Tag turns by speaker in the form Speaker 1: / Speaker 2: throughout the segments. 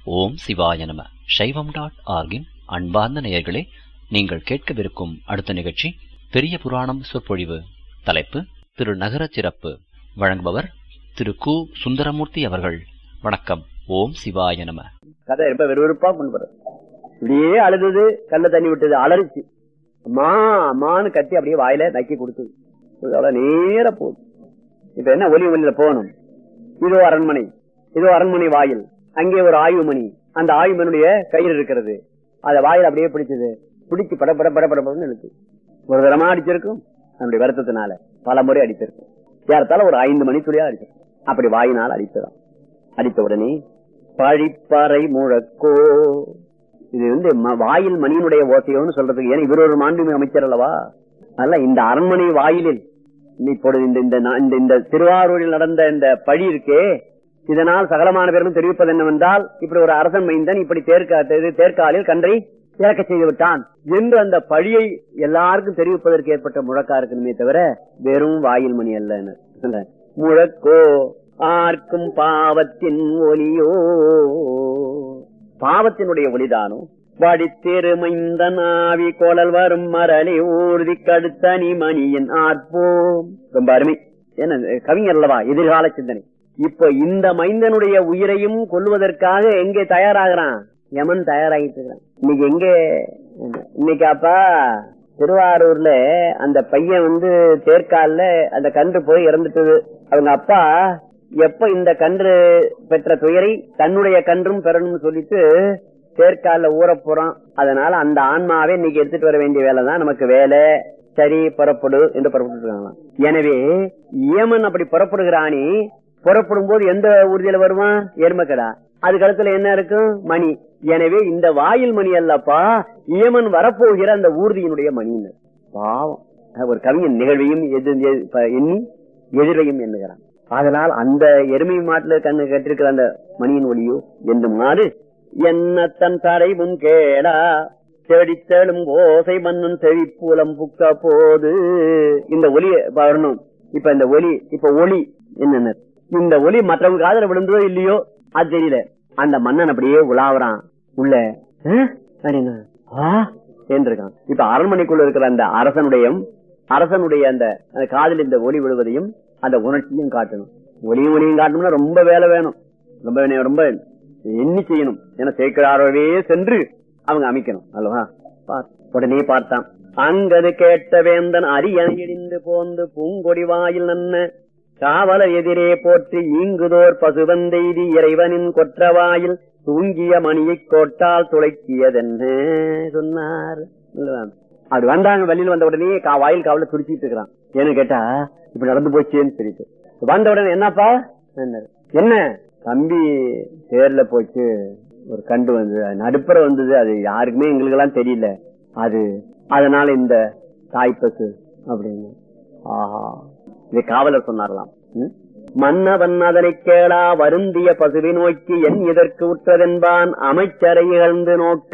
Speaker 1: ஓம் சிவாய நம சைவம் டாட் ஆர்கின் அன்பார்ந்த நேயர்களே நீங்கள் கேட்கவிருக்கும் அடுத்த நிகழ்ச்சி பெரிய புராணம் சொற்பொழிவு தலைப்பு திரு நகர சிறப்பு வழங்குபவர் திரு கு சுந்தரமூர்த்தி அவர்கள் வணக்கம் ஓம் சிவாய நம
Speaker 2: கதை ரொம்ப விறுவிறுப்பா கொண்டு போறது இப்படியே அழுதுது கல்ல தண்ணி விட்டது அலறிச்சு அம்மா அம்மான்னு கத்தி அப்படியே வாயில நக்கி கொடுத்தது அதோட நேர போகுது இப்ப என்ன ஒலி ஒலியில போகணும் இதோ அரண்மனை இதோ அரண்மனை வாயில் அங்கே ஒரு ஆயுமணி அந்த ஆயுமனுடைய கையில் இருக்கிறது அத வாயில் அப்படியே பிடிச்சது பிடிச்சு பட பட பட படப்படன்னு இழுத்து ஒரு தரமா அடிச்சிருக்கும் அதனுடைய வருத்தத்தினால பல முறை அடிச்சிருக்கும் ஏறத்தால ஒரு ஐந்து மணி துளியா அடிச்சிருக்கும் அப்படி வாயினால் அடித்ததாம் அடித்த உடனே பழிப்பறை முழக்கோ இது வந்து ம- வாயில் மணியினுடைய ஓசையோன்னு சொல்றதுக்கு ஏன்னா இவர் ஒரு மாண்புமிகு அமைச்சர் அல்லவா அதனால இந்த அரண்மனை வாயிலில் இப்பொழுது இந்த இந்த நா- இந்த இந்த திருவாரூரில் நடந்த இந்த பழி இருக்கே இதனால் சகலமான பேரும் தெரிவிப்பது என்னவென்றால் இப்படி ஒரு அரசன் மைந்தன் இப்படி தேர்க்கா தெரு- தேர்க்காலில் கன்றை இறக்க செய்து விட்டான் என்று அந்த பழியை எல்லாருக்கும் தெரிவிப்பதற்கு ஏற்பட்ட முழக்கா இருக்கணுமே தவிர வெறும் வாயில் மணி அல்ல முழக்கோ ஆர்க்கும் பாவத்தின் ஒலியோ பாவத்தினுடைய ஒளிதானோ வடித்திருமைந்த நாவி கோலல் வரும் மரளி ஊர்தி கடுத்தனி மணியின் ஆர்ப்போம் ரொம்ப அருமை என்ன கவிஞர் அல்லவா எதிர்கால சிந்தனை இப்ப இந்த மைந்தனுடைய உயிரையும் கொல்லுவதற்காக எங்கே தயாராகிறான் யமன் தயாராகிட்டு இருக்கிறான் இன்னைக்கு எங்கே இன்னைக்கு அப்பா திருவாரூர்ல அந்த பையன் வந்து தேர்கால்ல அந்த கன்று போய் இறந்துட்டது அவங்க அப்பா எப்ப இந்த கன்று பெற்ற துயரை தன்னுடைய கன்றும் பெறணும்னு சொல்லிட்டு தேர்கால்ல ஊற போறான் அதனால அந்த ஆன்மாவை இன்னைக்கு எடுத்துட்டு வர வேண்டிய வேலை தான் நமக்கு வேலை சரி புறப்படு என்று புறப்பட்டு இருக்காங்களாம் எனவே ஏமன் அப்படி புறப்படுகிறானே புறப்படும் போது எந்த ஊர்தியில வருவான் எருமக்கடா அதுக்கு அடுத்துல என்ன இருக்கும் மணி எனவே இந்த வாயில் மணி அல்லப்பா ஏமன் வரப்போகிற அந்த ஊர்தியினுடைய மணின்னு பாவம் ஒரு கவிஞன் நிகழ்வையும் எது- எது- ப- எண்ணி எதிரையும் எண்ணுகிறான் அதனால் அந்த எருமை மாட்டுல கண்ணு கட்டிருக்கிற அந்த மணியின் ஒளியோ என்று மாறு என்ன தன் தடை முன் கேடா செடித்தெழும் ஓசை மன்னன் செவிப்புலம் புக்க போது இந்த ஒலி வரணும் இப்ப இந்த ஒலி இப்ப ஒளி என்ன இந்த ஒலி மற்றவங்க காதல விழுந்ததோ இல்லையோ அது தெரியல அந்த மன்னன் அப்படியே உலாவுறான் உள்ள "ஆ?" அப்படின்னா, "ஆ?" என்றிருக்கான் இப்ப அரண்மனைக்குள்ள இருக்கிற அந்த அரசனுடைய அரசனுடைய அந்த அந்த காதில் இந்த ஒளி விழுவதையும் அந்த உணர்ச்சியும் காட்டணும் ஒளியும் ஒளியும் காட்டணும்னா ரொம்ப வேலை வேணும் ரொம்ப வே- ரொம்ப எண்ணி செய்யணும் ஏன்னா சேர்க்கிறாரவே சென்று அவங்க அமைக்கணும் அல்லவா பார். உடனே பார்த்தான் அங்கது கேட்ட வேந்தன் அரியணை இடிந்து போந்து பூங்கொடி வாயில் நன்ன காவலர் எதிரே போற்றி ஈங்குதோர் பசுவந்தெய்தி இறைவனின் கொற்றவாயில் தூங்கிய மணியைக் கோட்டால் துளைக்கியதென்ன சொன்னார் இல்லவா? அப்படி வந்தாங்க வெளியில வந்த உடனே கா- வாயில் காவல துடிச்சிட்டு இருக்கிறான் ஏன்னு கேட்டா இப்படி நடந்து போச்சேன்னு சொல்லிட்டு வந்த உடனே என்னப்பா என்னாரு. என்ன தம்பி தேர்ல போச்சு ஒரு கண்டு வந்தது அது நடுப்புற வந்தது அது யாருக்குமே எங்களுக்கு எல்லாம் தெரியல அது அதனால இந்த தாய்ப்பசு அப்படின்னு ஆஹா இது காவலர் சொன்னாரலாம் ம்? மன்னவன் அதனை கேளா வருந்திய பசுவை நோக்கி என் இதற்கு உற்றதென்பான் அமைச்சரை இகழ்ந்து நோக்க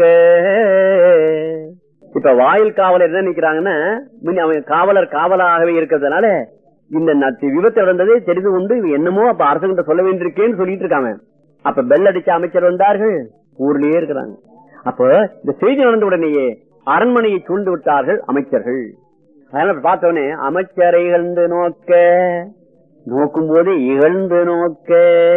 Speaker 2: இப்ப வாயில் காவலர் என்ன நிக்கிறாங்கன்னா முன்ன அவன் காவலர் காவலாகவே இருக்கிறதுனால இந்த நத்தி விபத்து நடந்ததே தெரிந்து கொண்டு இவன் என்னமோ அப்ப அரசுகிட்ட சொல்ல வேண்டியிருக்கேன்னு சொல்லிட்டு இருக்காங்க அப்ப பெல் அடிச்ச அமைச்சர் வந்தார்கள் ஊர்லயே இருக்கிறாங்க அப்ப இந்த செய்தி நடந்த உடனேயே அரண்மனையை சூழ்ந்து விட்டார்கள் அமைச்சர்கள் அதனால இப்ப பார்த்தவனே அமைச்சரை இகழ்ந்து நோக்க நோக்கும் போது இகழ்ந்து நோக்க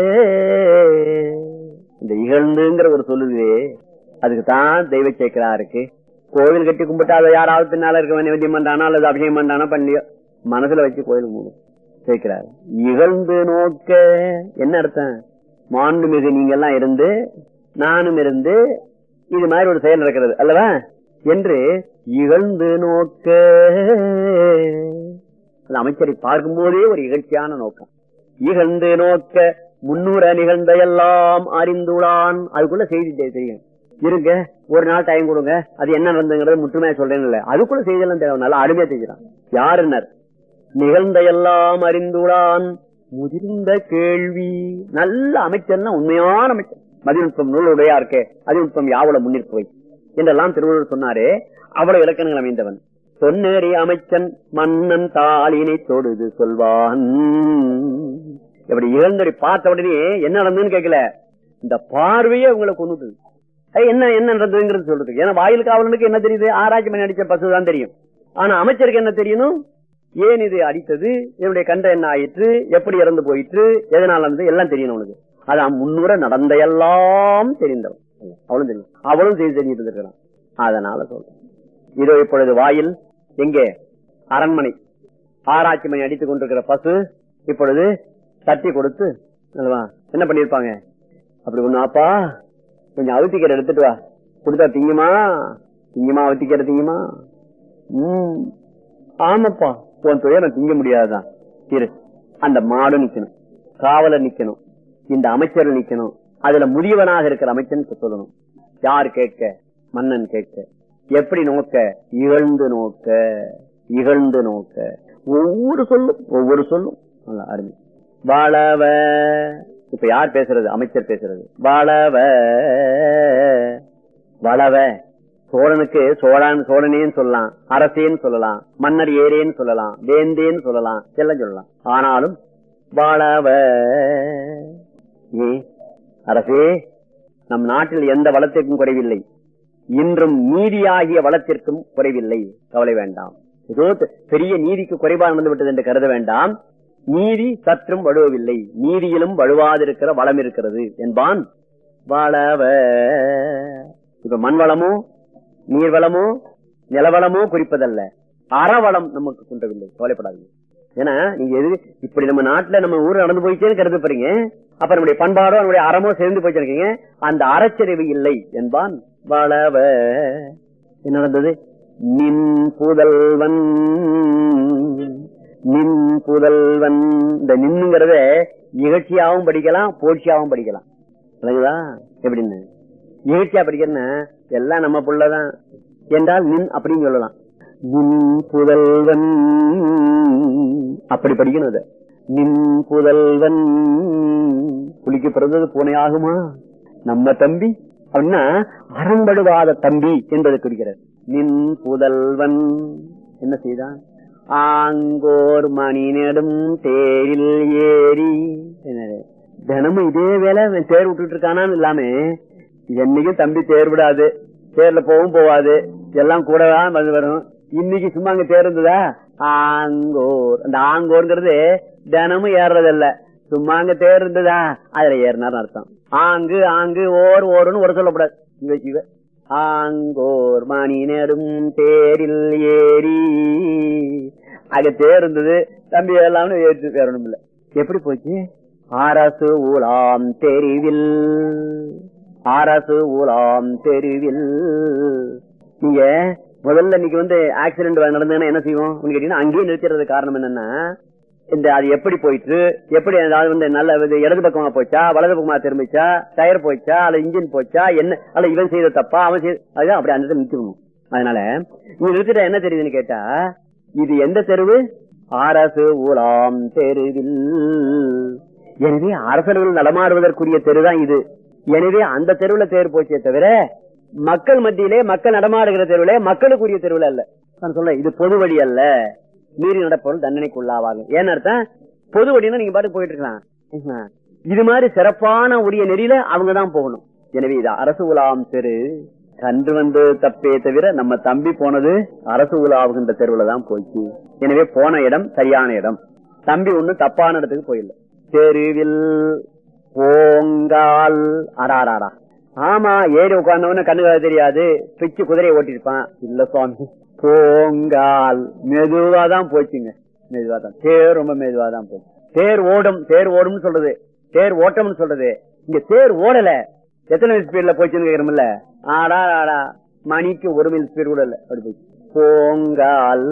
Speaker 2: இந்த இகழ்ந்துங்கிற ஒரு சொல்லுது அதுக்கு தான் தெய்வ சேக்கரா இருக்கு கோவில் கட்டி கும்பிட்டா அதை யாராவது பின்னால இருக்க வேண்டிய பண்றானா அல்லது அபிஷேகம் பண்றானா பண்ணியோ மனசுல வச்சு கோயில் மூடும் சேர்க்கிறார் இகழ்ந்து நோக்க என்ன அர்த்தம் மாண்புமிகு நீங்க எல்லாம் இருந்து நானும் இருந்து இது மாதிரி ஒரு செயல் நடக்கிறது அல்லவா என்று இகழ்ந்து நோக்க அந்த அமைச்சரை பார்க்கும் போதே ஒரு இகழ்ச்சியான நோக்கம் இகழ்ந்து நோக்க முன்னூற நிகழ்ந்த எல்லாம் அறிந்துளான் அதுக்குள்ள செய்தி தெ- தெரியும் இருங்க ஒரு நாள் டைம் கொடுங்க அது என்ன நடந்துங்கிறது முற்றுமையா சொல்றேன்னு இல்ல அதுக்குள்ள செய்தியெல்லாம் தேவை நல்லா அருமையா தெரிஞ்சான் யாருன்னர் நிகழ்ந்த எல்லாம் அறிந்துளான் முதிர்ந்த கேள்வி நல்ல அமைச்சர்னா உண்மையான அமைச்சர் மதிநுட்பம் நூலுடையா இருக்கே அதிநுட்பம் யாவல முன்னிற்பவை என்றெல்லாம் திருவள்ளுவர் சொன்னாரே அவ்வளவு இலக்கணங்கள் அமைந்தவன் சொன்னேறி அமைச்சன் மன்னன் தாளினை தொடுது சொல்வான் இப்படி இழந்தடி பார்த்த உடனே என்ன நடந்ததுன்னு கேட்கல இந்த பார்வையே உங்களை கொண்டுட்டு என்ன என்ன நடந்ததுங்கிறது சொல்றது ஏன்னா வாயில் காவலனுக்கு என்ன தெரியுது ஆராய்ச்சி பண்ணி அடிச்ச பசு தான் தெரியும் ஆனா அமைச்சருக்கு என்ன தெரியணும் ஏன் இது அடித்தது என்னுடைய கண்ட என்ன ஆயிற்று எப்படி இறந்து போயிற்று எதனால நடந்தது எல்லாம் தெரியணும் உனக்கு அதான் முன்னுற நடந்த எல்லாம் தெரிந்தவன் அவளும் தெரியும் அவளும் செய்து தெரிஞ்சிட்டு இருக்கிறான் அதனால சொல்றேன் இதோ இப்பொழுது வாயில் எங்கே அரண்மனை ஆராய்ச்சி மணி அடித்துக் கொண்டிருக்கிற பசு இப்பொழுது தட்டி கொடுத்து அல்லவா என்ன பண்ணிருப்பாங்க அப்படி ஒண்ணு அப்பா கொஞ்சம் அவுத்திக்கரை எடுத்துட்டு வா கொடுத்தா திங்குமா திங்குமா அவுத்திக்கரை திங்குமா உம் ஆமாப்பா உன் துயரம் திங்க முடியாதுதான் இரு அந்த மாடு நிக்கணும் காவலர் நிக்கணும் இந்த அமைச்சர் நிக்கணும் அதுல முதியவனாக இருக்கிற அமைச்சன் சொல்லணும் யார் கேட்க மன்னன் கேட்க எப்படி நோக்க இகழ்ந்து நோக்க இகழ்ந்து நோக்க ஒவ்வொரு சொல்லும் ஒவ்வொரு சொல்லும் நல்லா அருமை வாழவ இப்ப யார் பேசுறது அமைச்சர் பேசுறது வாழவ வளவ சோழனுக்கு சோழன் சோழனேன்னு சொல்லலாம் அரசேன்னு சொல்லலாம் மன்னர் ஏரேன்னு சொல்லலாம் வேந்தேன்னு சொல்லலாம் எல்லாம் சொல்லலாம் ஆனாலும் வாழவ ஏ அரசே நம் நாட்டில் எந்த வளத்திற்கும் குறைவில்லை இன்றும் நீதியாகிய வளத்திற்கும் குறைவில்லை கவலை வேண்டாம் ஏதோ பெரிய நீதிக்கு குறைபாடு நடந்து விட்டது என்று கருத வேண்டாம் நீதி சற்றும் வழுவவில்லை நீதியிலும் வழுவாதிருக்கிற வளம் இருக்கிறது என்பான் வளவ இப்ப மண் வளமோ நீர் வளமோ நிலவளமோ குறிப்பதல்ல அறவளம் நமக்கு குன்றவில்லை கவலைப்படாதீங்க ஏன்னா நீங்க எது இப்படி நம்ம நாட்டுல நம்ம ஊர் நடந்து போயிட்டேன்னு கருது போறீங்க அப்ப நம்முடைய பண்பாடோ நம்முடைய அறமோ சேர்ந்து போயிச்சிருக்கீங்க அந்த அறச்சரிவு இல்லை என்பான் வளவ என்ன நடந்தது நின் புதல்வன் நின் புதல்வன் இந்த நின்னுங்கிறத நிகழ்ச்சியாவும் படிக்கலாம் போட்சியாவும் படிக்கலாம் விளங்குதா எப்படின்னு நிகழ்ச்சியா படிக்கிறேன்னா எல்லாம் நம்ம புள்ளதான் என்றால் நின் அப்படின்னு சொல்லலாம் நின் புதல்வன் அப்படி படிக்கணும் அத நின் புதல்வன் புலிக்கு பிறந்தது பூனை ஆகுமா நம்ம தம்பி அப்படின்னா அரண்படுவாத தம்பி என்பதை குறிக்கிறார் நின் புதல்வன் என்ன செய்தான் ஆங்கோர் மணி நெடும் தேரில் ஏறி தினமும் இதே வேலை தேர் விட்டுட்டு இருக்கானான்னு இல்லாம என்னைக்கும் தம்பி தேர் விடாது தேர்ல போகவும் போவாது எல்லாம் கூட தான் வந்து வரும் இன்னைக்கு சும்மா அங்க தேர் இருந்ததா ஆங்கோர் அந்த ஆங்கோர்ங்கிறது தினமும் ஏறுறதில்ல சும்மா அங்க தேர் இருந்ததா அதுல ஏறினார் அர்த்தம் ஆங்கு ஆங்கு ஓர் ஓருன்னு ஒரு சொல்லக்கூடாது இவ இவ ஆங்கோர் மணி நெடும் தேரில் ஏறி அங்க தேர் இருந்தது தம்பி எல்லாம் ஏற்று வேற ஒண்ணும் இல்ல எப்படி போச்சு அரசு ஊலாம் தெரிவில் அரசு ஊலாம் தெருவில் நீங்க முதல்ல இன்னைக்கு வந்து ஆக்சிடென்ட் நடந்ததுன்னா என்ன செய்வோம் கேட்டீங்கன்னா அங்கேயே நிறுத்துறது காரணம் என்னன்னா இந்த அது எப்படி போயிட்டு எப்படி அதாவது வந்து நல்ல இடது பக்கமா போச்சா வலது பக்கமா திரும்பிச்சா டயர் போச்சா அல்ல இன்ஜின் போச்சா என்ன அல்ல இவன் செய்த தப்பா அவன் செய்த அதுதான் அப்படி அந்த நிறுத்தணும் அதனால நீங்க நிறுத்திட்ட என்ன தெரியுதுன்னு கேட்டா இது எந்த தெருவு அரசு ஊலாம் தெருவில் எனவே அரசர்கள் நடமாடுவதற்குரிய தெருதான் இது எனவே அந்த தெருவுல தேர் போச்சே தவிர மக்கள் மத்தியிலே மக்கள் நடமாடுகிற தெருவிலே மக்களுக்குரிய தெருவில் அல்ல நான் சொல்ல இது பொது வழி அல்ல மீறி நடப்பவர்கள் தண்டனைக்கு உள்ளாவாங்க ஏன்னு அர்த்தம் பொது வழின்னா நீங்க பாட்டு போயிட்டு இருக்கலாம் இது மாதிரி சிறப்பான உரிய நெறியில அவங்க தான் போகணும் எனவே இது அரசு உலாவும் தெரு கன்று வந்து தப்பே தவிர நம்ம தம்பி போனது அரசு உலாவுகின்ற தெருவுல தான் போச்சு எனவே போன இடம் சரியான இடம் தம்பி ஒண்ணு தப்பான இடத்துக்கு போயிடல தெருவில் ஓங்கால் அடாராடா ஆமா ஏறி உட்கார்ந்தவன கண்ணு தெரியாது பிச்சு குதிரையை ஓட்டிருப்பான் இல்ல சுவாமி போங்கால் மெதுவா தான் போச்சுங்க மெதுவா தான் தேர் ரொம்ப மெதுவா தான் போச்சு தேர் ஓடும் தேர் ஓடும் சொல்றது தேர் ஓட்டம்னு சொல்றது இங்க தேர் ஓடல எத்தனை ஸ்பீட்ல போச்சுன்னு கேக்குறோம்ல ஆடா ஆடா மணிக்கு ஒரு மில் ஸ்பீட் கூட இல்ல அப்படி போச்சு போங்கால்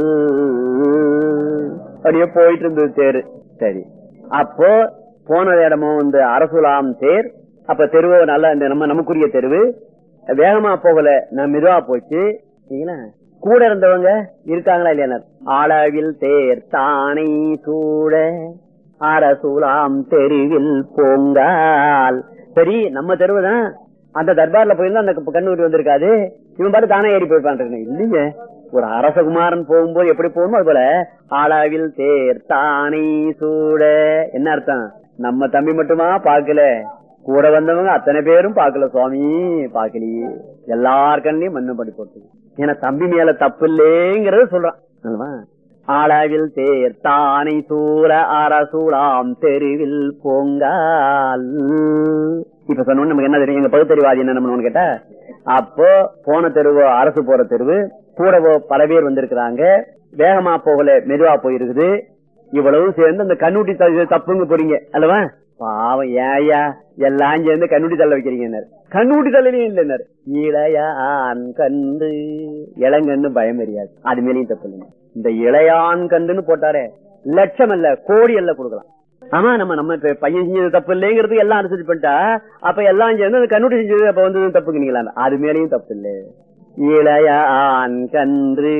Speaker 2: அப்படியே போயிட்டு இருந்தது தேரு சரி அப்போ போன இடமும் வந்து அரசுலாம் தேர் அப்ப தெருவு நல்ல இந்த நம்ம நமக்குரிய தெருவு வேகமா போகல நான் மெதுவா போச்சு கூட இருந்தவங்க இருக்காங்களா இல்லையா அளவில் தேர் தானை சூழ அரசுலாம் தெருவில் போங்கால் சரி நம்ம தெருவு தான் அந்த தர்பார்ல போயிருந்தா அந்த கண்ணூரி வந்திருக்காது இவன் பாட்டு தானே ஏறி போயிருப்பான் இல்லைங்க ஒரு அரசகுமாரன் போகும்போது எப்படி போகணுமோ அது போல அளவில் தேர் தானை சூட என்ன அர்த்தம் நம்ம தம்பி மட்டுமா பாக்கல கூட வந்தவங்க அத்தனை பேரும் பார்க்கல சுவாமி பார்க்கலையே எல்லார் கண்ணையும் மண்ணு படி போட்டு ஏன்னா தம்பி மேல தப்பு இல்லைங்கிறத சொல்றான் அல்லவா? அளவில் தேர் தானை சூழ அரசூலாம் தெருவில் போங்கால் இப்ப சொன்ன நமக்கு என்ன தெரியும் எங்க பகுத்தறிவாதி என்ன நம்ம கேட்டா அப்போ போன தெருவு அரசு போற தெருவு கூடவோ பல பேர் வந்திருக்கிறாங்க வேகமா போகல மெதுவா போயிருக்குது இவ்வளவு சேர்ந்து அந்த கண்ணூட்டி தள்ளி தப்புங்க போறீங்க அல்லவா பாவம் ஏயா எல்லாம் சேர்ந்து கண்ணூட்டி தள்ள வைக்கிறீங்க கண்ணூட்டி தள்ளலையும் இல்லைன்னாரு இளையான் கண்டு இளங்கன்னு பயம் தெரியாது அது மேலேயும் தப்பு இல்லைங்க இந்த இளையான் கண்டுன்னு போட்டாரே லட்சம் அல்ல கோடி அல்ல கொடுக்கலாம் ஆமா நம்ம நம்ம இப்ப பையன் செஞ்சது தப்பு இல்லைங்கிறது எல்லாம் அனுசரிச்சு பண்ணிட்டா அப்ப எல்லாம் சேர்ந்து அந்த கண்ணூட்டி செஞ்சது அப்ப வந்து தப்புக்குனீங்களா அது மேலேயும் தப்பு இல்லை இளையான் கன்று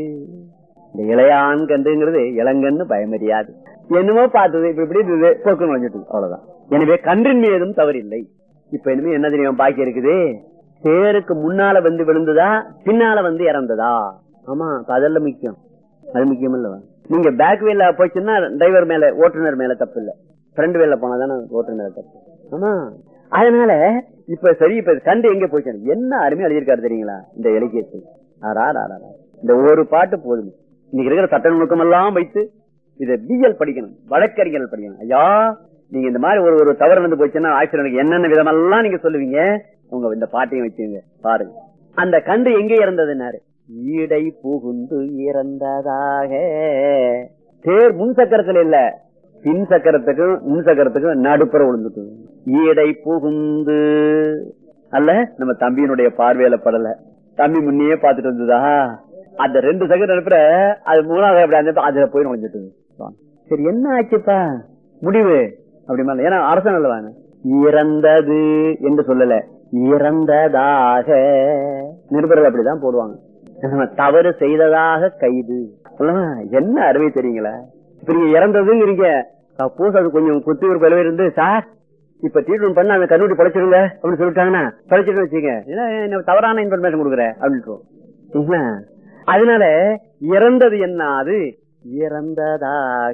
Speaker 2: இந்த இளையான் கன்றுங்கிறது இளங்கன்னு பயமறியாது என்னமோ பார்த்தது இப்ப இப்படி இருந்தது போக்கு நுழைஞ்சிட்டு அவ்வளவுதான் எனவே கன்றின் மீதும் தவறில்லை இப்ப இனிமே என்ன தெரியும் பாக்கி இருக்குது தேருக்கு முன்னால வந்து விழுந்ததா பின்னால வந்து இறந்ததா ஆமா அப்ப அதெல்லாம் முக்கியம் அது முக்கியம் இல்லவா நீங்க பேக் வீல்ல போச்சுன்னா டிரைவர் மேல ஓட்டுநர் மேல தப்பு இல்ல ஃப்ரண்ட் வீல்ல போனாதானே ஓட்டுநர் தப்பு ஆமா அதனால இப்ப சரி இப்ப கண்டு எங்க போச்சு என்ன அருமையா எழுதியிருக்காரு தெரியுங்களா இந்த இலக்கியத்தில் ஆறா ஆறா இந்த ஒரு பாட்டு போதும் இன்னைக்கு இருக்கிற சட்ட நுணுக்கம் எல்லாம் வைத்து இதை பிஎல் படிக்கணும் வழக்கறிஞர்கள் படிக்கணும் ஐயா நீங்க இந்த மாதிரி ஒரு ஒரு தவறு வந்து போச்சுன்னா ஆக்சிடென்ட் என்னென்ன விதமெல்லாம் நீங்க சொல்லுவீங்க உங்க இந்த பாட்டையும் வச்சுங்க பாருங்க அந்த கண்டு எங்கே இறந்ததுன்னாரு ஈடை புகுந்து இறந்ததாக தேர் முன் சக்கரத்துல இல்ல பின் சக்கரத்துக்கும் முன் சக்கரத்துக்கும் நடுப்புற விழுந்துட்டு ஈடை புகுந்து அல்ல நம்ம தம்பியினுடைய பார்வையில படல தம்பி முன்னையே பாத்துட்டு வந்ததா அந்த ரெண்டு சக்கரம் நடுப்புற அது மூணாவது அப்படி அந்த அதுல போய் நுழைஞ்சிட்டு சரி என்ன ஆச்சுப்பா முடிவு அப்படி மாதிரி ஏன்னா அரசன் அல்லவாங்க இறந்தது என்று சொல்லல இறந்ததாக நிருபர்கள் அப்படிதான் போடுவாங்க நம்ம தவறு செய்ததாக கைது அல்லவா? என்ன அருமை தெரியுங்களா இப்ப நீங்க இறந்ததுங்கிறீங்க சப்போஸ் அது கொஞ்சம் குத்தி ஒரு பலவே இருந்து சார் இப்ப ட்ரீட்மெண்ட் பண்ண அந்த கண்ணூட்டி படைச்சிருங்க அப்படின்னு சொல்லிட்டாங்கன்னா படைச்சிட்டு வச்சுங்க ஏன்னா என்ன தவறான இன்ஃபர்மேஷன் கொடுக்குற அப்படின்னு அதனால இறந்தது என்ன அது இறந்ததாக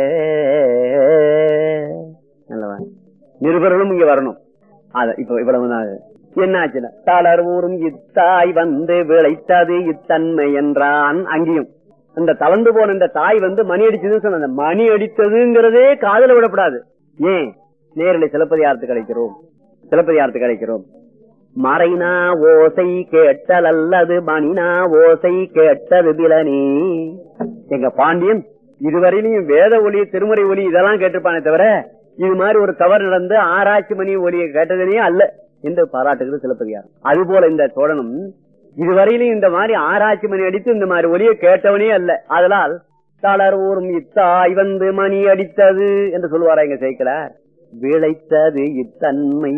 Speaker 2: நல்லவா நிருபர்களும் இங்க வரணும் அத இப்ப இவ்வளவு என்னாச்சுன்னா தளர் ஊரும் இத்தாய் வந்து விளைத்தது இத்தன்மை என்றான் அங்கேயும் அந்த தளர்ந்து போன இந்த தாய் வந்து மணி அடிச்சதுன்னு சொன்ன அந்த மணி அடித்ததுங்கிறதே காதல விடப்படாது ஏன் நேரில் சிலப்பதிகாரத்து கிடைக்கிறோம் சிலப்பதிகாரத்து கிடைக்கிறோம் மறைனா ஓசை கேட்டல் அல்லது மணினா ஓசை கேட்டது பிலனி எங்க பாண்டியன் இதுவரையிலையும் வேத ஒலி திருமுறை ஒலி இதெல்லாம் கேட்டிருப்பானே தவிர இது மாதிரி ஒரு தவறு நடந்து ஆராய்ச்சி மணி ஒலியை கேட்டதுனே அல்ல என்று பாராட்டுகிறது சிலப்பதிகாரம் அது போல இந்த சோழனும் இதுவரையிலும் இந்த மாதிரி ஆராய்ச்சி மணி அடித்து இந்த மாதிரி ஒலியை கேட்டவனே அல்ல அதனால் தளர் ஊரும் இத்தாய் வந்து மணி அடித்தது என்று சொல்லுவாரா எங்க சேர்க்கல விளைத்தது இத்தன்மை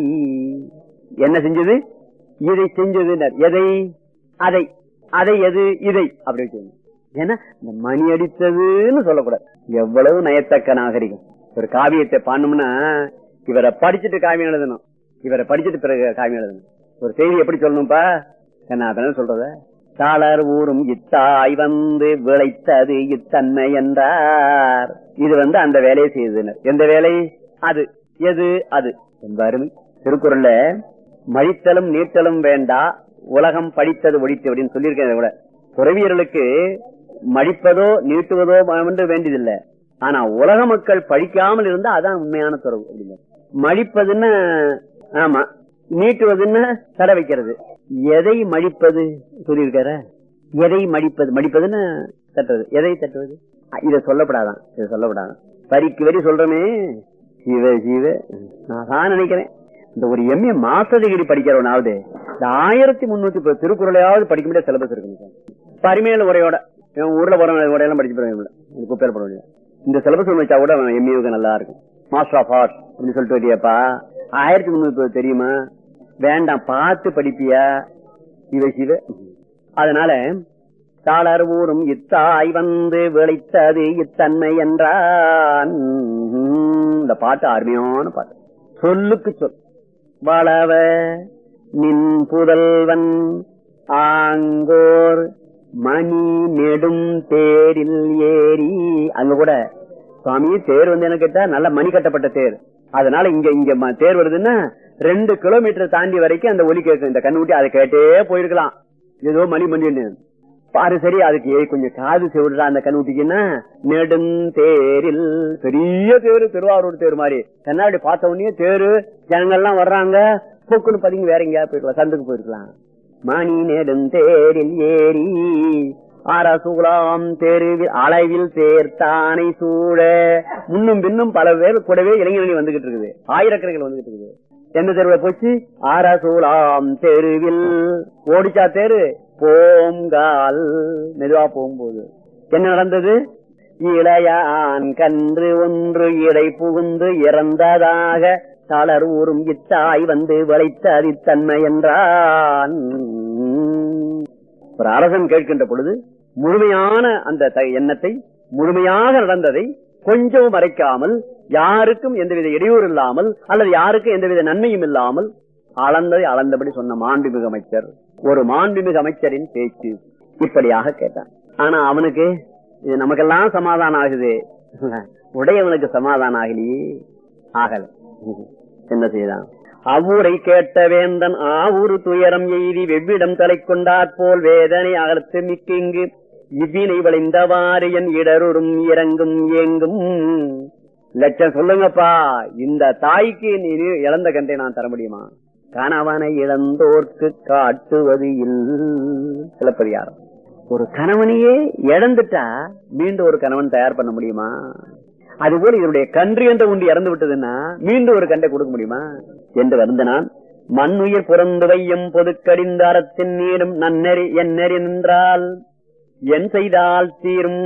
Speaker 2: என்ன செஞ்சது இதை செஞ்சது எதை அதை அதை எது இதை அப்படி சொல்லணும் ஏன்னா இந்த மணி அடித்ததுன்னு சொல்லக்கூடாது எவ்வளவு நயத்தக்க நாகரிகம் ஒரு காவியத்தை பாடணும்னா இவரை படிச்சுட்டு காவியம் எழுதணும் இவரை படிச்சுட்டு பிறகு காவியம் எழுதணும் ஒரு செய்தி எப்படி சொல்லணும்ப்பா என்ன அதனால சொல்றத தாளர் ஊரும் இத்தாய் வந்து விளைத்தது இத்தன்மை என்றார் இது வந்து அந்த வேலையை செய்தனர் எந்த வேலை அது எது அது ரொம்ப அருமை திருக்குறள்ல மழித்தலும் நீட்டலும் வேண்டா உலகம் படித்தது ஒழித்து அப்படின்னு சொல்லியிருக்கேன் கூட துறவியர்களுக்கு மடிப்பதோ நீட்டுவதோ என்று வேண்டியதில்லை ஆனா உலக மக்கள் படிக்காமல் இருந்தா அதான் உண்மையான துறவு அப்படிங்க மடிப்பதுன்னு ஆமா நீட்டுவதுன்னு தடை வைக்கிறது எதை மடிப்பது சொல்லியிருக்கார எதை மடிப்பது மடிப்பதுன்னு தட்டுறது எதை தட்டுவது இத சொல்லப்படாதான் இத சொல்லப்படாதான் வரிக்கு வரி சொல்றமே சிவ சிவ நான் தான் நினைக்கிறேன் இந்த ஒரு எம்ஏ மாஸ்டர் டிகிரி படிக்கிறவனாவது இந்த ஆயிரத்தி முன்னூத்தி பத்து திருக்குறளையாவது படிக்க முடியாத சிலபஸ் இருக்கு பரிமையில உரையோட இவன் ஊர்ல போறவங்க உரையெல்லாம் படிச்சு போறவங்க குப்பையில போட முடியாது இந்த சிலபஸ் ஒன்று வச்சா கூட எம்ஏவுக்கு நல்லா இருக்கும் மாஸ்டர் ஆஃப் ஆர்ட்ஸ் அப்படின்னு சொல்லிட்டு வரியாப்பா ஆயிரத்தி முன்னூத்தி தெரியுமா வேண்டாம் பார்த்து படிப்பியா சிவ சிவ அதனால தாளர் ஊரும் இத்தாய் வந்து விளைத்தது இத்தன்மை என்றான் இந்த பாட்டு அருமையான பாட்டு சொல்லுக்கு சொல் வளவ நின் புதல்வன் ஆங்கோர் மணி நெடும் தேரில் ஏறி அங்க கூட சுவாமி தேர் வந்து என்ன கேட்டா நல்ல மணி கட்டப்பட்ட தேர் அதனால இங்க இங்க ம- தேர் வருதுன்னா ரெண்டு கிலோமீட்டர் தாண்டி வரைக்கும் அந்த ஒலி கேட்கும் இந்த கண்ணுக்குட்டி அதை கேட்டே போயிருக்கலாம் ஏதோ மணி மணின்னு பாரு சரி அதுக்கு ஏய் கொஞ்சம் காது செவிடுறா அந்த கண்ணுட்டிக்குன்னா நெடுந்தேரில் பெரிய தேரு திருவாரூர் தேர் மாதிரி கண்ணாடி பார்த்த உடனே தேரு ஜனங்கள்லாம் வர்றாங்க போக்குன்னு பாத்தீங்க வேற எங்கேயா போயிருக்கலாம் சந்துக்கு போயிருக்கலாம் மணி நெடுந்தேரில் ஏறி அரசுலாம் தெருவில் அளவில் சேர்த்தானை சூழ முன்னும் பின்னும் பல பேர் கூடவே இளைஞர்கள் வந்துகிட்டு இருக்குது ஆயிரக்கணக்கில் வந்துகிட்டு இருக்குது எந்த தெருவுல போச்சு அரசுலாம் தெருவில் ஓடிச்சா தேரு போங்கால் மெதுவா போகும்போது என்ன நடந்தது இளையான் கன்று ஒன்று இடை புகுந்து இறந்ததாக தளர் ஊறும் இத்தாய் வந்து விளைத்ததி தன்மை என்றான் ஒரு அரசன் கேட்கின்ற பொழுது முழுமையான அந்த த- எண்ணத்தை முழுமையாக நடந்ததை கொஞ்சம் மறைக்காமல் யாருக்கும் எந்தவித இடையூறு இல்லாமல் அல்லது யாருக்கும் எந்தவித நன்மையும் இல்லாமல் அளந்ததை அளந்தபடி சொன்ன மாண்புமிகு அமைச்சர் ஒரு மாண்புமிகு அமைச்சரின் பேச்சு இப்படியாக கேட்டான் ஆனா அவனுக்கு இது நமக்கெல்லாம் சமாதானம் ஆகுது உடையவனுக்கு சமாதானம் ஆகலையே ஆகல என்ன செய்தான் அவ்வூரை கேட்ட வேந்தன் ஆவூரு துயரம் எய்தி வெவ்விடம் தலை கொண்டாற் போல் வேதனை அகர்த்து மிக்கிங்கு இவ்வினை வளைந்தவாறு என் இடருறும் இறங்கும் ஏங்கும் லட்சம் சொல்லுங்கப்பா இந்த தாய்க்கு நீ இழந்த கண்டை நான் தர முடியுமா கணவனை இழந்தோர்க்கு காட்டுவது இல் சிலப்பதிகாரம் ஒரு கணவனையே இழந்துட்டா மீண்டும் ஒரு கணவன் தயார் பண்ண முடியுமா அதுபோல இதனுடைய கன்று என்ற ஒன்று இறந்து விட்டதுன்னா மீண்டும் ஒரு கண்டை கொடுக்க முடியுமா என்று வருந்தனான் மண்ணுயிர் பிறந்து வையம் பொதுக்கடிந்த அறத்தின் நீடும் நன்னெறி என் நெறி நின்றால் என் செய்தால் தீரும்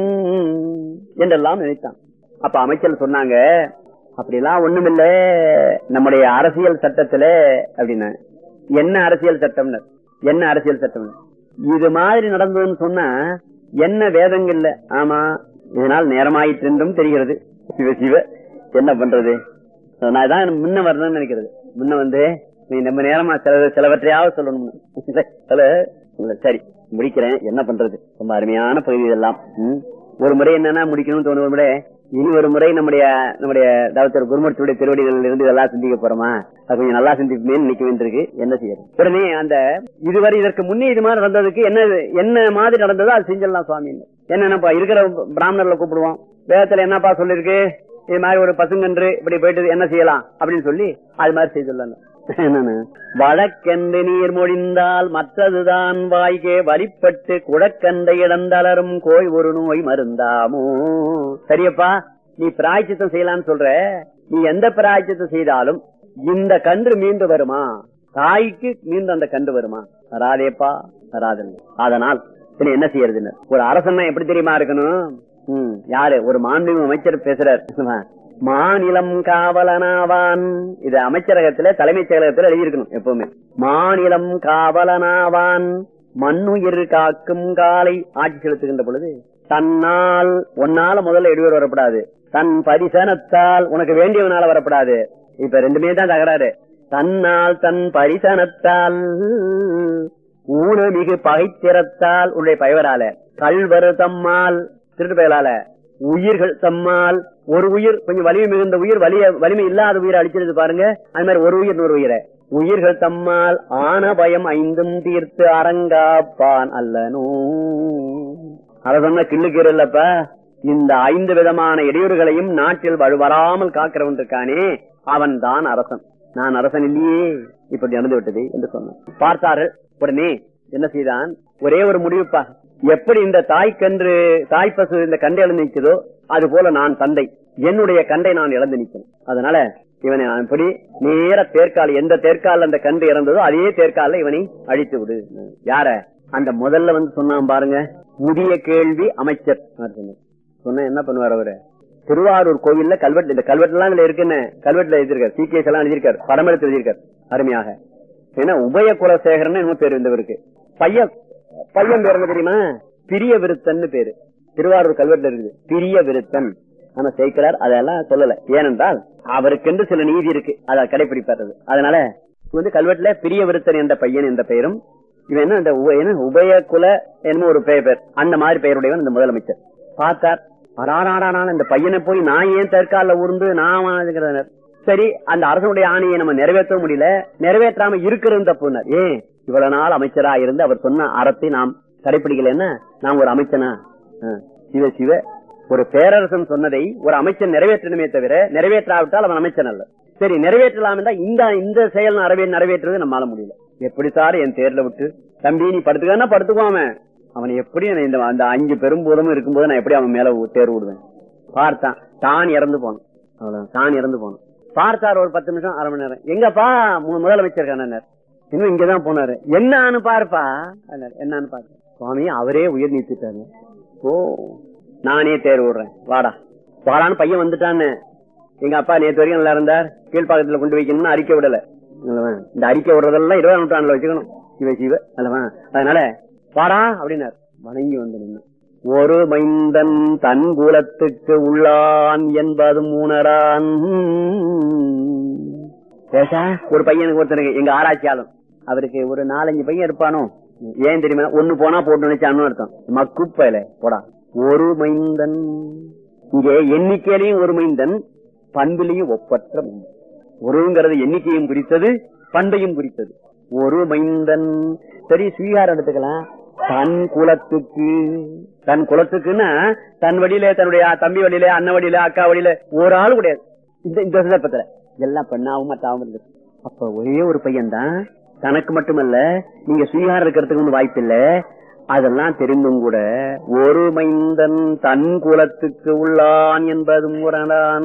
Speaker 2: என்றெல்லாம் நினைத்தான் அப்ப அமைச்சர் சொன்னாங்க அப்படிலாம் ஒண்ணுமில்ல நம்முடைய அரசியல் சட்டத்துல அப்படின்னு என்ன அரசியல் சட்டம்னு என்ன அரசியல் சட்டம்னு இது மாதிரி நடந்ததுன்னு சொன்னா என்ன வேதங்கள்ல ஆமா இதனால் நேரமாயிற்று என்றும் தெரிகிறது சிவ சிவ என்ன பண்றது நான் தான் முன்ன வரணும்னு நினைக்கிறது முன்ன வந்து நீ நம்ம நேரமா சில சிலவற்றையாவது சொல்லணும் சில இல்ல, சரி முடிக்கிறேன் என்ன பண்றது ரொம்ப அருமையான பகுதி இதெல்லாம் ம். ஒரு முறை என்னன்னா முடிக்கணும்னு தோணும் ஒரு முறை இனி ஒரு முறை நம்முடைய நம்முடைய டாக்டர் குருமூர்த்தியுடைய திருவடிகள் இருந்து இதெல்லாம் சிந்திக்க போறோமா அது கொஞ்சம் நல்லா சிந்திப்பேன்னு நினைக்க வேண்டியிருக்கு என்ன செய்யறது உடனே அந்த இதுவரை இதற்கு முன்னே இது மாதிரி நடந்ததுக்கு என்ன என்ன மாதிரி நடந்ததோ அது செஞ்சிடலாம் சுவாமி என்னென்னப்பா இருக்கிற பிராமணர்ல கூப்பிடுவோம் வேதத்துல என்னப்பா சொல்லிருக்கு இது மாதிரி ஒரு பசுங்கன்று இப்படி போயிட்டு என்ன செய்யலாம் அப்படின்னு சொல்லி அது மாதிரி செய்துள்ளன என்னன்னு வழக்கென்று நீர் மொழிந்தால் மற்றதுதான் வாய்கே வழிபட்டு குடக்கண்டை இடந்தளரும் கோய் ஒரு நோய் மருந்தாமோ சரியப்பா நீ பிராய்ச்சித்தம் செய்யலாம்னு சொல்ற நீ எந்த பிராய்ச்சித்தம் செய்தாலும் இந்த கன்று மீண்டு வருமா தாய்க்கு மீண்டும் அந்த கன்று வருமா வராதேப்பா வராதுன்னு அதனால் சரி என்ன செய்யறதுன்னு ஒரு அரசன்னா எப்படி தெரியுமா இருக்கணும் ம், யாரு ஒரு மாண்புமிகு அமைச்சர் பேசுறார் மாநிலம் காவலனாவான் இது அமைச்சரகத்துல தலைமைச் செயலகத்துல எழுதியிருக்கணும் எப்பவுமே மாநிலம் காவலனாவான் மண்ணுயிர் காக்கும் காலை ஆட்சி செலுத்துகின்ற பொழுது தன்னால் உன்னால முதல்ல இடையூறு வரப்படாது தன் பரிசனத்தால் உனக்கு வேண்டியவனால வரப்படாது இப்ப ரெண்டுமே தான் தகராறு தன்னால் தன் பரிசனத்தால் ஊனமிகு பகைத்திறத்தால் உன்னுடைய பயவரால கல்வரு தம்மால் திருட்டு பயலால உயிர்கள் தம்மால் ஒரு உயிர் கொஞ்சம் வலிமை மிகுந்த உயிர் வலிய வலிமை இல்லாத உயிரை அழிச்சிருது பாருங்க அது மாதிரி ஒரு உயிர் நூறு உயிரை உயிர்கள் தம்மால் ஆன பயம் ஐந்தும் தீர்த்து அரங்காப்பான் அல்லனோ அத சொன்ன கிள்ளுக்கீர் இல்லப்ப இந்த ஐந்து விதமான இடையூறுகளையும் நாட்டில் வரு- வராமல் காக்கிறவன் இருக்கானே அவன் தான் அரசன் நான் அரசன் இல்லையே இப்படி நடந்து விட்டது என்று சொன்னான் பார்த்தார்கள் உடனே என்ன செய்தான் ஒரே ஒரு முடிவுப்பா எப்படி இந்த தாய்க்கன்று தாய் பசு இந்த கண்டை இழந்து நிற்குதோ அது போல நான் தந்தை என்னுடைய கண்டை நான் இழந்து நிற்கும் அதனால இவனை நான் இப்படி நேர தேர்க்கால் எந்த தேர்க்கால் அந்த கன்று இறந்ததோ அதே தேர்க்கால இவனை அழித்து விடு யார அந்த முதல்ல வந்து சொன்னான் பாருங்க புதிய கேள்வி அமைச்சர் அவர் சொன்னார். சொன்னா என்ன பண்ணுவார் அவரு திருவாரூர் கோவில்ல கல்வெட்டு இந்த கல்வெட்டு எல்லாம் இதுல இருக்குன்னு கல்வெட்டுல எழுதியிருக்காரு சிகேஸ் எல்லாம் எழுதியிருக்காரு படம் எடுத்து எழுதியிருக்காரு அருமையாக ஏன்னா உபய குலசேகரன் என்ன பேரு இருந்தவருக்கு பையன் பையன் பேர் என்ன தெரியுமா பிரிய விருத்தன்னு பேரு திருவாரூர் கல்வெட்டுல இருக்குது பிரிய விருத்தன் ஆனா சேர்க்கிறார் அதெல்லாம் சொல்லல ஏனென்றால் அவருக்கென்று சில நீதி இருக்கு அதை கடைபிடிப்பாரு அதனால இது வந்து கல்வெட்டுல பிரிய விருத்தன் என்ற பையன் என்ற பெயரும் இவன் என்ன இந்த உப- என்ன உபய குல என்னமோ ஒரு பெயர் பேர் அந்த மாதிரி பெயருடையவன் இந்த முதலமைச்சர் பார்த்தார் அடாடாடான இந்த பையனை போய் நான் ஏன் தற்கால ஊர்ந்து நான் வாங்குகிறனர் சரி அந்த அரசனுடைய ஆணையை நம்ம நிறைவேற்ற முடியல நிறைவேற்றாம இருக்கிறது தப்புனார் ஏன் இவ்வளவு நாள் அமைச்சரா இருந்து அவர் சொன்ன அறத்தை நாம் கடைபிடிக்கலன்னா நாம் ஒரு அமைச்சனா ஆ, சிவ சிவ ஒரு பேரரசன் சொன்னதை ஒரு அமைச்சன் நிறைவேற்றணுமே தவிர நிறைவேற்றாவிட்டால் அவன் அமைச்சன் அல்ல சரி நிறைவேற்றலாம் என்றா இந்த இந்த செயல் நிறைவே நிறைவேற்றுறது நம்மால முடியல எப்படி சார் என் தேர்ல விட்டு தம்பி நீ படுத்துக்கானா படுத்துக்குவாம அவன் எப்படி என்னை இந்த அந்த அஞ்சு பெரும்பூதமும் இருக்கும்போது நான் எப்படி அவன் மேல தேர் விடுவேன் பார்த்தான் தான் இறந்து போனான் அவ்வளவுதான் தான் இறந்து போனான் பார்த்தார் ஒரு பத்து நிமிஷம் அரை மணி நேரம் எங்கப்பா மு- முதலமைச்சர் கண்ணனர் இன்னும் இங்கதான் போனாரு என்னன்னு பாருப்பா அண்ணார், என்னன்னு பாரு சுவாமி அவரே உயிர் நீத்துட்டாரு ஓ நானே தேர் விடுறேன் வாடா வாடான்னு பையன் வந்துட்டான்னு எங்க அப்பா நேத்து வரைக்கும் நல்லா இருந்தார் கீழ்ப்பாக்கத்துல கொண்டு வைக்கணும்னு அறிக்கை விடல அல்லவா? இந்த அறிக்கை விடுறதெல்லாம் இருபதாம் நூற்றாண்டுல வச்சுக்கணும் சிவ சிவ அல்லவா அதனால வாடா அப்படின்னார் வணங்கி வந்து நின்னு ஒரு மைந்தன் தன் குலத்துக்கு உள்ளான் என்பது மூணரான் ஏசா ஒரு பையனுக்கு ஒருத்தனுக்கு எங்க ஆராய்ச்சியாளன் அவருக்கு ஒரு நாலஞ்சு பையன் இருப்பானோ ஏன் தெரியுமா ஒண்ணு போனா போட்டு நினைச்சான்னு அர்த்தம் மக்குப்பையில போடா ஒரு மைந்தன் இங்க எண்ணிக்கையிலையும் ஒரு மைந்தன் பண்பிலையும் ஒப்பற்ற மைந்தன் ஒருங்கிறது எண்ணிக்கையும் குறித்தது பண்பையும் குறித்தது ஒரு மைந்தன் சரி சுவீகாரம் எடுத்துக்கலாம் தன் குலத்துக்கு தன் குலத்துக்குன்னா தன் வழியில தன்னுடைய தம்பி வழியில அண்ணன் வழியில அக்கா வழியில ஒரு ஆள் கிடையாது இந்த இந்த சந்தர்ப்பத்துல எல்லாம் பெண்ணாவும் மத்தாவும் இருக்கு அப்ப ஒரே ஒரு பையன் தான் தனக்கு மட்டுமல்ல நீங்க சுவீகாரம் இருக்கிறதுக்கு ஒண்ணு வாய்ப்பு இல்ல அதெல்லாம் தெரிந்தும் கூட ஒரு மைந்தன் தன் குலத்துக்கு உள்ளான் என்பது முரணான்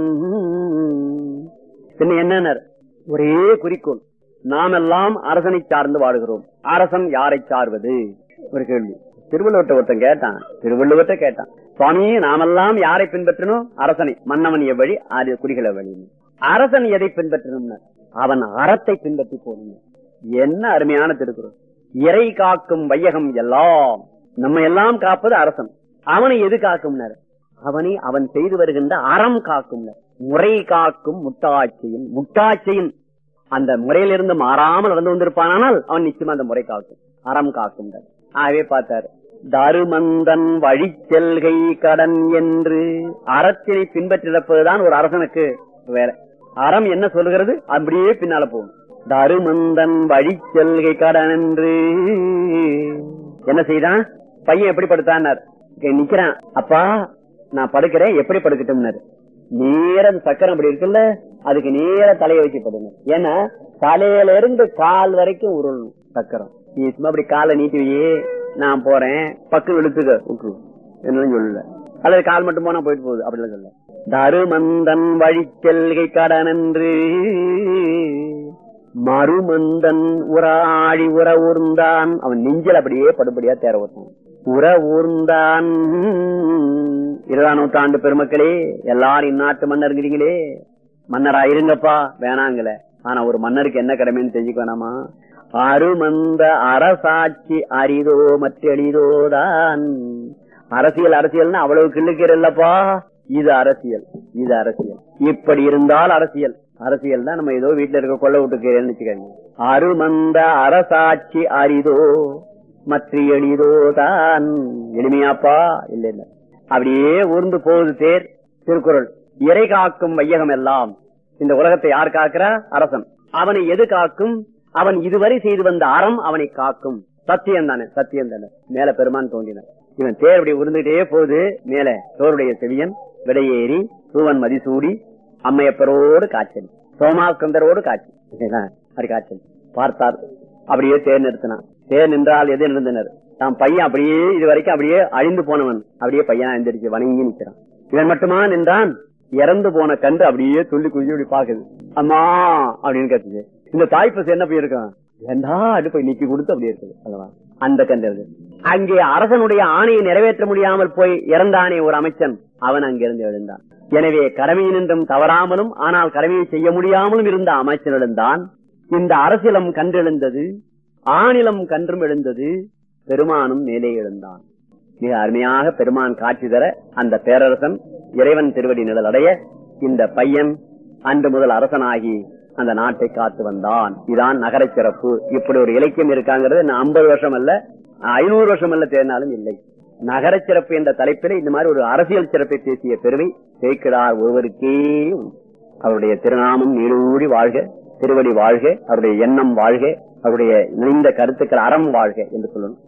Speaker 2: பின்ன என்ன ஒரே குறிக்கோள் நாமெல்லாம் அரசனை சார்ந்து வாழுகிறோம் அரசன் யாரை சார்வது ஒரு கேள்வி திருவள்ளுவர்ட்ட ஒருத்தன் கேட்டான் திருவள்ளுவர்ட்ட கேட்டான் சுவாமி நாமெல்லாம் யாரை பின்பற்றணும் அரசனை மன்னவன் எவ்வழி ஆரிய குடிகள வழி அரசன் எதை பின்பற்றணும் அவன் அறத்தை பின்பற்றி போகணும் என்ன அருமையான திருக்குறள் இறை காக்கும் வையகம் எல்லாம் நம்ம எல்லாம் காப்பது அரசன் அவனை எது காக்கும் அவனை அவன் செய்து வருகின்ற அறம் காக்கும் முறை காக்கும் முட்டாட்சியின் முட்டாட்சியின் அந்த முறையிலிருந்து மாறாமல் வந்து வந்திருப்பானால் அவன் நிச்சயமா அந்த முறை காக்கும் அறம் காக்கும் ஆகவே பார்த்தாரு தருமந்தன் வழி செல்கை கடன் என்று அறத்தினை பின்பற்றிருப்பதுதான் ஒரு அரசனுக்கு வேற அறம் என்ன சொல்லுகிறது அப்படியே பின்னால போகும் தருமந்தன் வழி செல்கை கடன் என்று என்ன செய்தான் பையன் எப்படி படுத்தான்னார் இங்க நிக்கிறான் அப்பா நான் படுக்கிறேன் எப்படி படுக்கட்டும்னாரு நேர அந்த சக்கரம் அப்படி இருக்குல்ல அதுக்கு நேர தலையை வச்சு படுங்க ஏன்னா தலையில இருந்து கால் வரைக்கும் உருளணும் சக்கரம் நீ சும்மா அப்படி காலை நீட்டுவியே நான் போறேன் பக்கம் இழுத்துக்க விட்டு என்னன்னு சொல்லல அல்லது கால் மட்டும் போனா போயிட்டு போகுது அப்படிலாம் சொல்ல தருமந்தன் வழி செல்கை கடன் என்று மறுமந்தன் உராழி உற ஊர்ந்தான் அவன் நெஞ்சில் அப்படியே படுபடியா தேர ஊர்த்தான் உற ஊர்ந்தான் இருபதாம் நூற்றாண்டு பெருமக்களே எல்லாரும் இந்நாட்டு மன்னருங்கிறீங்களே மன்னரா இருங்கப்பா வேணாங்களே ஆனா ஒரு மன்னருக்கு என்ன கடமைன்னு தெரிஞ்சுக்க வேணாமா அருமந்த அரசாட்சி அரிதோ மற்றெளிதோதான் அரசியல் அரசியல்னா அவ்வளவு கிள்ளுக்கிற இல்லப்பா இது அரசியல் இது அரசியல் இப்படி இருந்தால் அரசியல் அரசியல் தான் நம்ம ஏதோ வீட்டுல இருக்க கொள்ள விட்டுக்கிறேன்னு வச்சுக்கோங்க அருமந்த அரசாட்சி அரிதோ மற்ற எளிதோதான் எளிமையாப்பா இல்ல இல்ல அப்படியே ஊர்ந்து போகுது தேர் திருக்குறள் இறை காக்கும் வையகம் எல்லாம் இந்த உலகத்தை யார் காக்கிறா அரசன் அவனை எது காக்கும் அவன் இதுவரை செய்து வந்த அறம் அவனை காக்கும் சத்தியம் தானே சத்தியம் தானே மேல பெருமான் தோன்றினார் இவன் தேர் இப்படி உருந்துகிட்டே போகுது மேல சோருடைய செவியன் விடையேறி தூவன் மதிசூடி அம்மையப்பரோடு காய்ச்சல் சோமாஸ்கந்தரோடு காட்சி அப்படி காய்ச்சல் பார்த்தார் அப்படியே தேர் நிறுத்தினான் தேர் நின்றால் எது நிறுத்தினர் தான் பையன் அப்படியே இது வரைக்கும் அப்படியே அழிந்து போனவன் அப்படியே பையனா எந்திரிச்சு வணங்கி நிக்கிறான் இவன் மட்டுமா நின்றான் இறந்து போன கண்டு அப்படியே துள்ளி குதிச்சு அப்படி பாக்குது அம்மா அப்படின்னு கத்துது இந்த தாய்ப்பசு என்ன போயிருக்கான் ஏண்டா அடு போய் நீக்கி கொடுத்து அப்படியே இருக்குது அல்லவா அந்த கண்டு இருக்கு அங்கே அரசனுடைய ஆணையை நிறைவேற்ற முடியாமல் போய் இறந்தானே ஒரு அமைச்சன் அவன் அங்கிருந்து எழுந்தான் எனவே கடமையினின்றும் தவறாமலும் ஆனால் கடமையை செய்ய முடியாமலும் இருந்த அமைச்சன் எழுந்தான் இந்த அரசியலம் கன்றெழுந்தது ஆணிலம் கன்றும் எழுந்தது பெருமானும் மேலே எழுந்தான் மிக அருமையாக பெருமான் காட்சி தர அந்த பேரரசன் இறைவன் திருவடி நிழல் அடைய இந்த பையன் அன்று முதல் அரசனாகி அந்த நாட்டை காத்து வந்தான் இதான் நகர சிறப்பு இப்படி ஒரு இலக்கியம் இருக்காங்கிறது ஐம்பது வருஷம் அல்ல ஐநூறு வருஷம் அல்ல தேர்னாலும் இல்லை நகர சிறப்பு என்ற தலைப்பில் இந்த மாதிரி ஒரு அரசியல் சிறப்பை பேசிய பெருமை சேர்க்கிறார் ஒருவருக்கே உண்டு. அவருடைய திருநாமம் நீடூழி வாழ்க திருவடி வாழ்க அவருடைய எண்ணம் வாழ்க அவருடைய நிறைந்த கருத்துக்கள் அறம் வாழ்க என்று சொல்லணும்